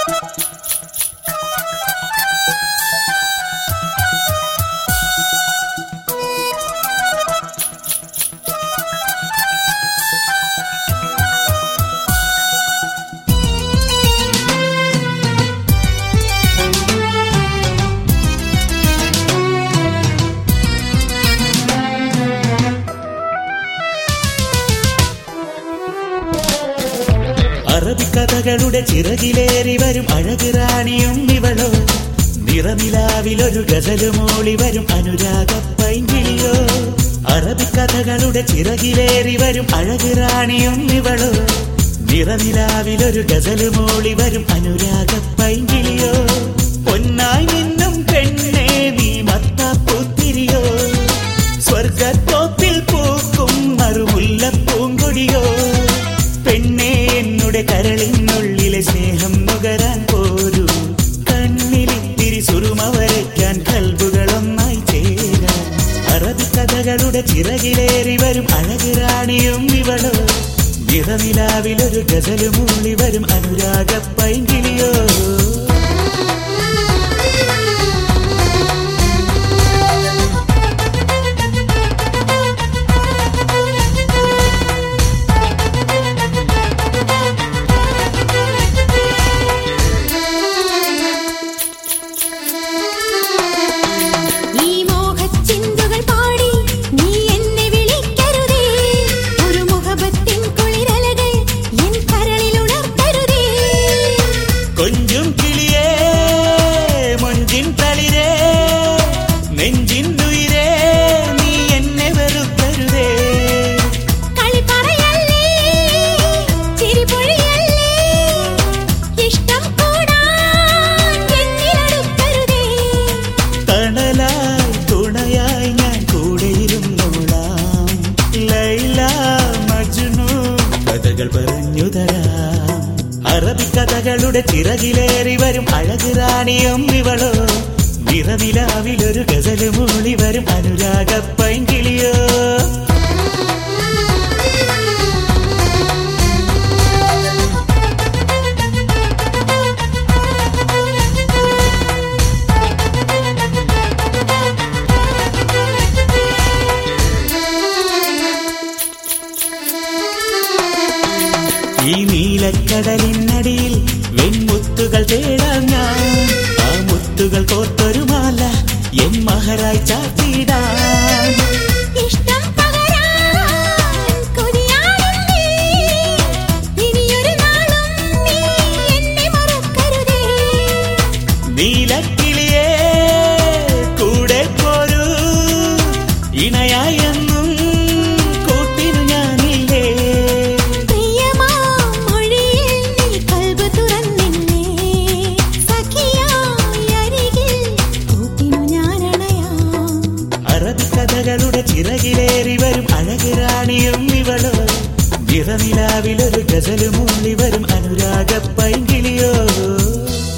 അറബിക്കഥകളുടെ ചിറകിലേറി വരും അഴക് റാണിയും ഇവളോ നിറനിലാവിലൊരു ഗസലുമോളി വരും അനുരാഗ പൈങ്കിളിയോ അറബിക്കഥകളുടെ ചിറകിലേറി വരും അഴക് റാണിയും ഇവളോ നിറനിലാവിലൊരു ഗസലുമോളി വരും അനുരാഗ പൈങ്കിളിയോ പൊന്നായി നിന്നും പെണ്ണേ നീ മത്താപ്പൂത്തിരിയോ സ്വർഗത്തോപ്പിൽ പൂക്കും മറുമുല്ല പൂങ്കൊടിയോ പെണ്ണേ എന്നുടെ കരളിനുള്ളിലെ സ്നേഹം നുകരാൻ പോരൂ കണ്ണിലിത്തിരി സുറുമ വരയ്ക്കാൻ കൽബുകളൊന്നായി ചേരാൻ അറബിക്കഥകളുടെ ചിറകിലേറി വരും അഴക് റാണിയും ഇവളോ നിറനിലാവിലൊരു ഗസല് മൂളി വരും അനുരാഗ പൈങ്കിളിയോ ഈ മോഹച്ചിന്തുകൾ പാടി നീ എന്നെ വിളിക്കരുതേ ഒരു മുഖബത്തിൻ കുളിരലകൾ എൻ കരളിൽ ഉണർത്തരുതേ കൊഞ്ചും കിളിയേ മൊഞ്ചിൻ തളിരേ നെഞ്ചിൻ ഉയരേ നീ എന്നെ വെറുക്കരുതേ കളി പറയല്ലേ ചിരി പൊഴിയല്ലേ ഇഷ്ടം കൂടാൻ എന്നിലടുക്കരുതേ തണലായി തുണയായി ഞാൻ കൂടെയിരുന്നോളാം ലൈല മജ്നു കഥകൾ പറഞ്ഞു തരാം അറബിക്കഥകളുടെ ചിറകിലേറി വരും അഴക് റാണിയും ഇവളോ നിറനിലാവിലൊരു ഗസല് മൂളി വരും അനുരാഗ പൈങ്കിളിയോ ഈ നീലക്കടലിനടിയിൽ വെൺമുത്തുകൾ തേടാം ഞാൻ ആ മുത്തുകൾ കോർത്തൊരു മാല എൻ മഹരായി ചാത്തിടാൻ ഇഷ്ടം പകരാൻ കൊതിയാണെന്നേ ഇനിയൊരു നാളും നീ എന്നെ മറക്കരുതേ നീലക്കിളിയേ കൂടെ പോരൂ ഇണയായി എന്നും കൂട്ടിനു ഞാനില്ലേ പ്രിയമാം മൊഴിയിൽ നീ കൽബ് തുറന്നില്ലേ സഖിയായി അരികിൽ കൂട്ടിനു ഞാനണയാം അറബിക്കഥകളുടെ ചിറകിലേറി വരും അഴക് റാണിയും ഇവളോ നിറനിലാവിലൊരു ഗസല് മൂളി വരും അനുരാഗ പൈങ്കിളിയോ